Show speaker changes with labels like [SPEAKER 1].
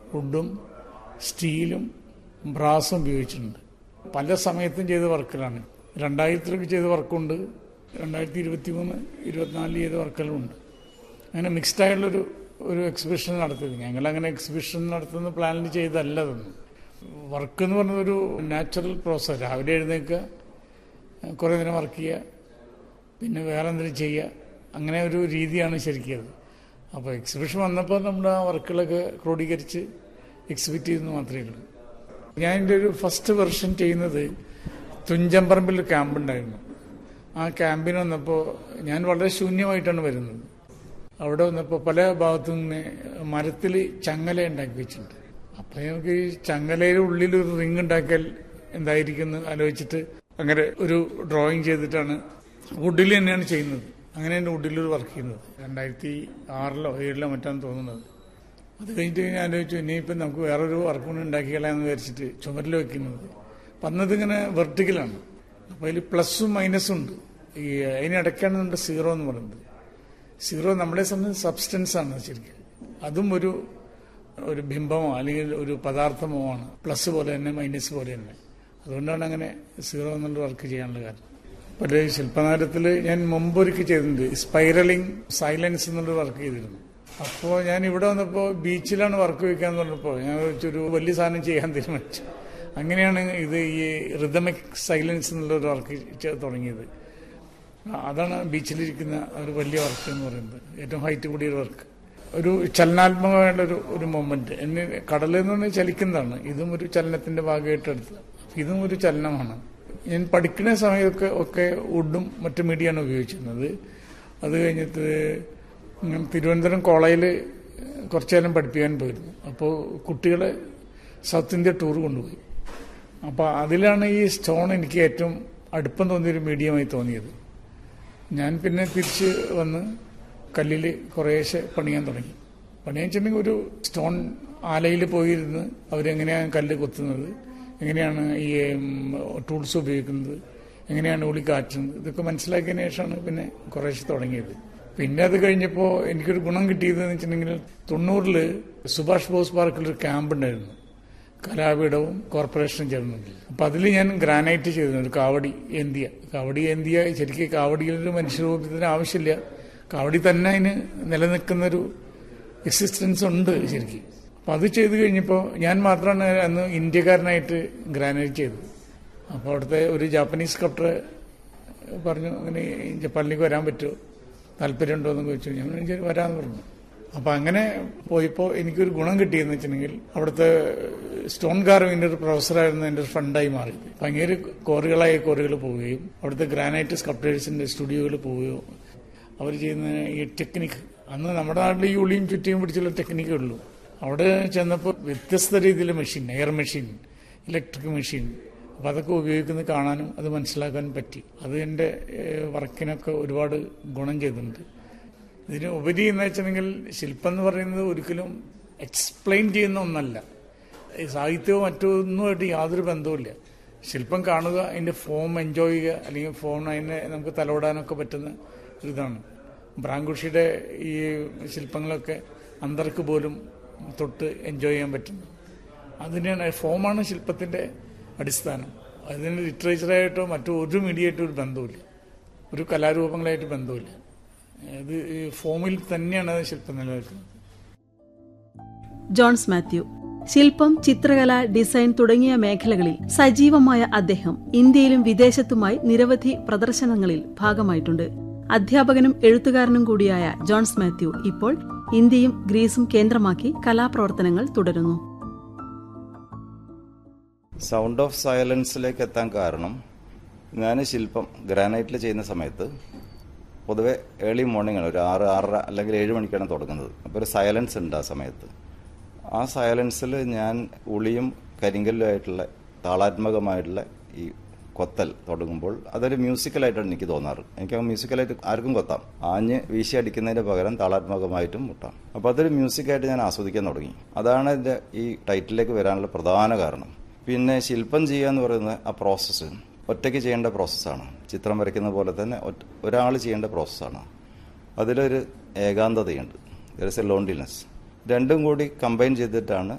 [SPEAKER 1] വുഡും സ്റ്റീലും ബ്രാസും ഉപയോഗിച്ചിട്ടുണ്ട് പല സമയത്തും ചെയ്ത വർക്കുകളാണ് രണ്ടായിരത്തിലൊക്കെ ചെയ്ത വർക്കുണ്ട് രണ്ടായിരത്തി ഇരുപത്തി മൂന്ന് ഇരുപത്തിനാലിൽ ചെയ്ത വർക്കുകളുണ്ട് അങ്ങനെ മിക്സ്ഡ് ആയിട്ടുള്ളൊരു ഒരു എക്സിബിഷൻ നടത്തിയത് ഞങ്ങളങ്ങനെ എക്സിബിഷൻ നടത്തുന്ന പ്ലാനിൽ ചെയ്തല്ല അതൊന്നും വർക്ക് എന്ന് പറഞ്ഞ ഒരു നാച്ചുറൽ പ്രോസസ് രാവിലെ എഴുന്നേൽക്കുക കുറേ നേരം വർക്ക് ചെയ്യുക പിന്നെ വേറെ എന്തെങ്കിലും ചെയ്യുക അങ്ങനെ ഒരു രീതിയാണ് ശരിക്കും അത് അപ്പോൾ എക്സിബിഷൻ വന്നപ്പോൾ നമ്മുടെ ആ വർക്കുകളൊക്കെ ക്രോഡീകരിച്ച് എക്സിബിറ്റ് ചെയ്തെന്ന് മാത്രമേ ഉള്ളൂ ഞാൻ എൻ്റെ ഒരു ഫസ്റ്റ് വെർഷൻ ചെയ്യുന്നത് തുഞ്ചമ്പറമ്പിൽ ഒരു ക്യാമ്പ് ഉണ്ടായിരുന്നു ആ ക്യാമ്പിന് വന്നപ്പോൾ ഞാൻ വളരെ ശൂന്യമായിട്ടാണ് വരുന്നത് അവിടെ വന്നപ്പോൾ പല ഭാഗത്തു നിന്ന് മരത്തിൽ ചങ്ങല ഉണ്ടാക്കി വെച്ചിട്ടുണ്ട് അപ്പം നമുക്ക് ഈ ചങ്ങലയുടെ ഉള്ളിൽ ഒരു റിങ് ഉണ്ടാക്കിയാൽ എന്തായിരിക്കും എന്ന് ആലോചിച്ചിട്ട് അങ്ങനെ ഒരു ഡ്രോയിങ് ചെയ്തിട്ടാണ് വുഡിൽ തന്നെയാണ് ചെയ്യുന്നത് അങ്ങനെ തന്നെ വുഡിൽ ഒരു വർക്ക് ചെയ്യുന്നത് രണ്ടായിരത്തി ആറിലോ ഏഴിലോ മറ്റാണ് തോന്നുന്നത് അത് കഴിഞ്ഞിട്ട് ഞാൻ ആലോചിച്ചു ഇനിയിപ്പം നമുക്ക് വേറൊരു വർക്ക് കൂടി ഉണ്ടാക്കിക്കളയാന്ന് വിചാരിച്ചിട്ട് ചുമരിൽ വെക്കുന്നത് അപ്പം അന്നത് ഇങ്ങനെ വെർട്ടിക്കലാണ് അപ്പോൾ അതിൽ പ്ലസും മൈനസും ഉണ്ട് ഈ അതിനിടയ്ക്കാണ് നമ്മുടെ സീറോ എന്ന് പറയുന്നത് സീറോ നമ്മളെ സംബന്ധിച്ച് സബ്സ്റ്റൻസ് ആണ് ശരിക്കും അതും ഒരു ഒരു ബിംബമോ അല്ലെങ്കിൽ ഒരു പദാർത്ഥമോ ആണ് പ്ലസ് പോലെ തന്നെ മൈനസ് പോലെ തന്നെ അതുകൊണ്ടാണ് അങ്ങനെ സീറോ എന്നുള്ള വർക്ക് ചെയ്യാനുള്ള കാരണം പല ശില്പനാരത്തിൽ ഞാൻ മുമ്പൊരിക്കൽ ചെയ്തിട്ടുണ്ട് സ്പൈറലിംഗ് സൈലൻസ് എന്നുള്ള വർക്ക് ചെയ്തിരുന്നു അപ്പോൾ ഞാൻ ഇവിടെ വന്നപ്പോൾ ബീച്ചിലാണ് വർക്ക് വയ്ക്കാന്ന് പറഞ്ഞപ്പോൾ ഞാൻ ഒരു വലിയ സാധനം ചെയ്യാൻ തീരുമാനിച്ചു അങ്ങനെയാണ് ഇത് ഈ റിതമിക് സൈലൻസ് എന്നുള്ള ഒരു വർക്ക് തുടങ്ങിയത് അതാണ് ബീച്ചിലിരിക്കുന്ന ഒരു വലിയ വർക്ക് എന്ന് പറയുന്നത് ഏറ്റവും ഹൈറ്റ് കൂടിയ ഒരു വർക്ക് ഒരു ചലനാത്മകമായുള്ള ഒരു ഒരു മൊമെന്റ് എന്നെ കടൽ എന്ന് പറഞ്ഞാൽ ചലിക്കുന്നതാണ് ഇതും ഒരു ചലനത്തിന്റെ ഭാഗമായിട്ട് എടുത്തത് ഇതും ഒരു ചലനമാണ് ഞാൻ പഠിക്കുന്ന സമയമൊക്കെ ഒക്കെ വുഡും മറ്റു മീഡിയയാണ് ഉപയോഗിച്ചിരുന്നത് അത് കഴിഞ്ഞിട്ട് ഞാൻ തിരുവനന്തപുരം കോളേജിൽ കുറച്ചു നേരം പഠിപ്പിക്കാൻ പോയിരുന്നു അപ്പോൾ കുട്ടികളെ സൗത്ത് ഇന്ത്യ ടൂർ കൊണ്ടുപോയി അപ്പോൾ അതിലാണ് ഈ സ്റ്റോൺ എനിക്ക് ഏറ്റവും അടുപ്പം തോന്നിയൊരു മീഡിയമായി തോന്നിയത് ഞാൻ പിന്നെ തിരിച്ച് വന്ന് കല്ലിൽ കുറേശ്ശെ പണിയാൻ തുടങ്ങി പണിയാൻ വെച്ചിട്ടുണ്ടെങ്കിൽ ഒരു സ്റ്റോൺ ആലയിൽ പോയിരുന്ന് അവരെങ്ങനെയാണ് കല്ല് കൊത്തുന്നത് എങ്ങനെയാണ് ഈ ടൂൾസ് ഉപയോഗിക്കുന്നത് എങ്ങനെയാണ് ഉളി കാറ്റുന്നത് ഇതൊക്കെ മനസ്സിലാക്കിയതിന് ശേഷമാണ് പിന്നെ കുറേശ്ശെ തുടങ്ങിയത് പിന്നെ അത് കഴിഞ്ഞപ്പോൾ എനിക്കൊരു ഗുണം കിട്ടിയതെന്ന് വെച്ചിട്ടുണ്ടെങ്കിൽ തൊണ്ണൂറിൽ സുഭാഷ് ബോസ് പാർക്കിൽ ഒരു ക്യാമ്പ് ഉണ്ടായിരുന്നു കലാപീഠവും കോർപ്പറേഷനും ചേർന്നുണ്ട് അപ്പം അതിൽ ഞാൻ ഗ്രാനൈറ്റ് ചെയ്തിരുന്നു ഒരു കാവടി ഏന്തിയ കാവടി ഏന്തിയ ശരിക്കും കാവടിയിലൊരു മനുഷ്യരൂപത്തിന് ആവശ്യമില്ല കാവടി തന്നെ അതിന് നിലനിൽക്കുന്നൊരു എക്സിസ്റ്റൻസ് ഉണ്ട് ശരിക്കും അപ്പം അത് ചെയ്ത് കഴിഞ്ഞപ്പോൾ ഞാൻ മാത്രമാണ് അന്ന് ഇന്ത്യക്കാരനായിട്ട് ഗ്രാനൈറ്റ് ചെയ്തത് അപ്പോൾ അവിടുത്തെ ഒരു ജാപ്പനീസ് സ്കൾപ്റ്റർ പറഞ്ഞു അങ്ങനെ ജപ്പാനിലേക്ക് വരാൻ പറ്റുമോ താല്പര്യമുണ്ടോ എന്ന് ചോദിച്ചു ഞാൻ വിചാരിച്ചു വരാമെന്ന് പറഞ്ഞു അപ്പം അങ്ങനെ പോയപ്പോൾ എനിക്കൊരു ഗുണം കിട്ടിയെന്ന് വെച്ചിട്ടുണ്ടെങ്കിൽ അവിടുത്തെ സ്റ്റോൺ കാർവിങ്ങിൻ്റെ ഒരു പ്രൊഫസറായിരുന്നു എൻ്റെ ഒരു ഫണ്ടായി മാറി അപ്പം അങ്ങനെ കോറികളായ കോറികൾ പോവുകയും അവിടുത്തെ ഗ്രാനൈറ്റ് സ്കൾപ്റ്റേഴ്സിൻ്റെ സ്റ്റുഡിയോകളിൽ പോവുകയോ അവർ ചെയ്യുന്ന ഈ ടെക്നിക്ക് അന്ന് നമ്മുടെ നാട്ടിൽ ഈ ഉളിയും ചുറ്റിയും പിടിച്ചുള്ള ടെക്നിക്കേ ഉള്ളൂ അവിടെ ചെന്നപ്പോൾ വ്യത്യസ്ത രീതിയിലെ machine air machine electric machine അപ്പോൾ അതൊക്കെ ഉപയോഗിക്കുന്നത് കാണാനും അത് മനസ്സിലാക്കാനും പറ്റി അത് എൻ്റെ വർക്കിനൊക്കെ ഒരുപാട് ഗുണം ചെയ്തിട്ടുണ്ട് ഇതിന് ഉപരി എന്ന് വെച്ചിട്ടുണ്ടെങ്കിൽ ശില്പം എന്ന് പറയുന്നത് ഒരിക്കലും എക്സ്പ്ലെയിൻ ചെയ്യുന്ന ഒന്നല്ല സാഹിത്യവും മറ്റൊന്നുമായിട്ട് യാതൊരു ബന്ധവുമില്ല ശില്പം കാണുക അതിൻ്റെ ഫോം എൻജോയ് ചെയ്യുക അല്ലെങ്കിൽ ഫോം അതിനെ നമുക്ക് തലോടാനൊക്കെ പറ്റുന്ന ഒരിതാണ് ബ്രാങ്കുഷിയുടെ ഈ ശില്പങ്ങളൊക്കെ അന്തർക്ക് പോലും തൊട്ട് എൻജോയ് ചെയ്യാൻ പറ്റുന്നു അതിനാണ് ഫോമാണ് ശില്പത്തിൻ്റെ അടിസ്ഥാനം അതിന് ലിറ്ററേച്ചറായിട്ടോ മറ്റോ ഒരു മീഡിയയായിട്ടോ ഒരു ബന്ധവുമില്ല ഒരു കലാരൂപങ്ങളായിട്ട് ബന്ധവുമില്ല അത് ഫോമിൽ തന്നെയാണ് ശില്പം നിലനിൽക്കുന്നത്
[SPEAKER 2] ജോൺസ് മാത്യു ശില്പം ചിത്രകല ഡിസൈൻ തുടങ്ങിയ മേഖലകളിൽ സജീവമായ അദ്ദേഹം ഇന്ത്യയിലും വിദേശത്തുമായി നിരവധി പ്രദർശനങ്ങളിൽ ഭാഗമായിട്ടുണ്ട് അധ്യാപകനും എഴുത്തുകാരനും കൂടിയായ ജോൺസ് മാത്യു ഇപ്പോൾ ഇന്ത്യയും ഗ്രീസും കേന്ദ്രമാക്കി കലാപ്രവർത്തനങ്ങൾ തുടരുന്നു
[SPEAKER 3] സൗണ്ട് ഓഫ് സൈലൻസിലേക്ക് എത്താൻ കാരണം ഞാൻ ശില്പം ഗ്രാനൈറ്റിൽ ചെയ്യുന്ന സമയത്ത് പൊതുവെ ഏർലി മോർണിംഗ് ആണ് ഒരു ആറ് ആറര അല്ലെങ്കിൽ ഏഴ് മണിക്കാണ് തുടങ്ങുന്നത് അപ്പോൾ ഒരു സൈലൻസ് ഉണ്ട് ആ സമയത്ത് ആ സൈലൻസിൽ ഞാൻ ഉളിയും കരിങ്കല്ലുമായിട്ടുള്ള താളാത്മകമായിട്ടുള്ള ഈ കൊത്തൽ തുടങ്ങുമ്പോൾ അതൊരു മ്യൂസിക്കലായിട്ടാണ് എനിക്ക് തോന്നാറ് എനിക്ക് ആ മ്യൂസിക്കലായിട്ട് ആർക്കും കൊത്താം ആഞ്ഞ് വീശി അടിക്കുന്നതിന് പകരം താളാത്മകമായിട്ടും മുട്ടാം അപ്പോൾ അതൊരു മ്യൂസിക്കായിട്ട് ഞാൻ ആസ്വദിക്കാൻ തുടങ്ങി അതാണ് എൻ്റെ ഈ ടൈറ്റിലേക്ക് വരാനുള്ള പ്രധാന കാരണം പിന്നെ ശില്പം ചെയ്യുക എന്ന് പറയുന്ന ആ പ്രോസസ്സ് ഒറ്റയ്ക്ക് ചെയ്യേണ്ട പ്രോസസ്സാണ് ചിത്രം വരയ്ക്കുന്ന പോലെ തന്നെ ഒരാൾ ചെയ്യേണ്ട പ്രോസസ്സാണ് അതിലൊരു ഏകാന്തതയുണ്ട് ദർ ഇസ് എ ലോൺലിനെസ് രണ്ടും കൂടി കമ്പൈൻ ചെയ്തിട്ടാണ്